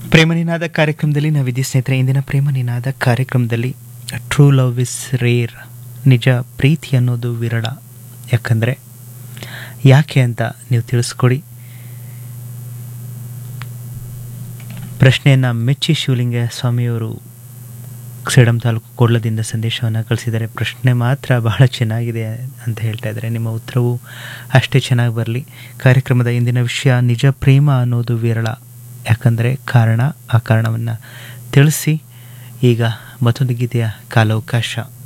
ಪ್ರೇಮ ನಿನಾದ ಕಾರ್ಯಕ್ರಮದಲ್ಲಿ ನಾವಿದ್ದೀವಿ ಸ್ನೇಹಿತರೆ ಇಂದಿನ ಪ್ರೇಮ ನಿನಾದ ಕಾರ್ಯಕ್ರಮದಲ್ಲಿ ಟ್ರೂ ಲವ್ ಇಸ್ ರೇರ್ ನಿಜ ಪ್ರೀತಿ ಅನ್ನೋದು ವಿರಳ ಯಾಕಂದರೆ ಯಾಕೆ ಅಂತ ನೀವು ತಿಳಿಸ್ಕೊಡಿ ಪ್ರಶ್ನೆಯನ್ನು ಮೆಚ್ಚಿ ಶಿವಲಿಂಗ ಸ್ವಾಮಿಯವರು ಸೇಡಂ ತಾಲೂಕು ಕೋಡ್ಲದಿಂದ ಸಂದೇಶವನ್ನು ಕಳಿಸಿದ್ದಾರೆ ಪ್ರಶ್ನೆ ಮಾತ್ರ ಬಹಳ ಚೆನ್ನಾಗಿದೆ ಅಂತ ಹೇಳ್ತಾ ಇದ್ದಾರೆ ನಿಮ್ಮ ಉತ್ತರವು ಅಷ್ಟೇ ಚೆನ್ನಾಗಿ ಬರಲಿ ಕಾರ್ಯಕ್ರಮದ ಇಂದಿನ ವಿಷಯ ನಿಜ ಪ್ರೇಮ ಅನ್ನೋದು ವಿರಳ ಯಾಕಂದರೆ ಕಾರಣ ಆ ಕಾರಣವನ್ನು ತಿಳಿಸಿ ಈಗ ಮತ್ತೊಂದು ಗೀತೆಯ ಕಾಲಾವಕಾಶ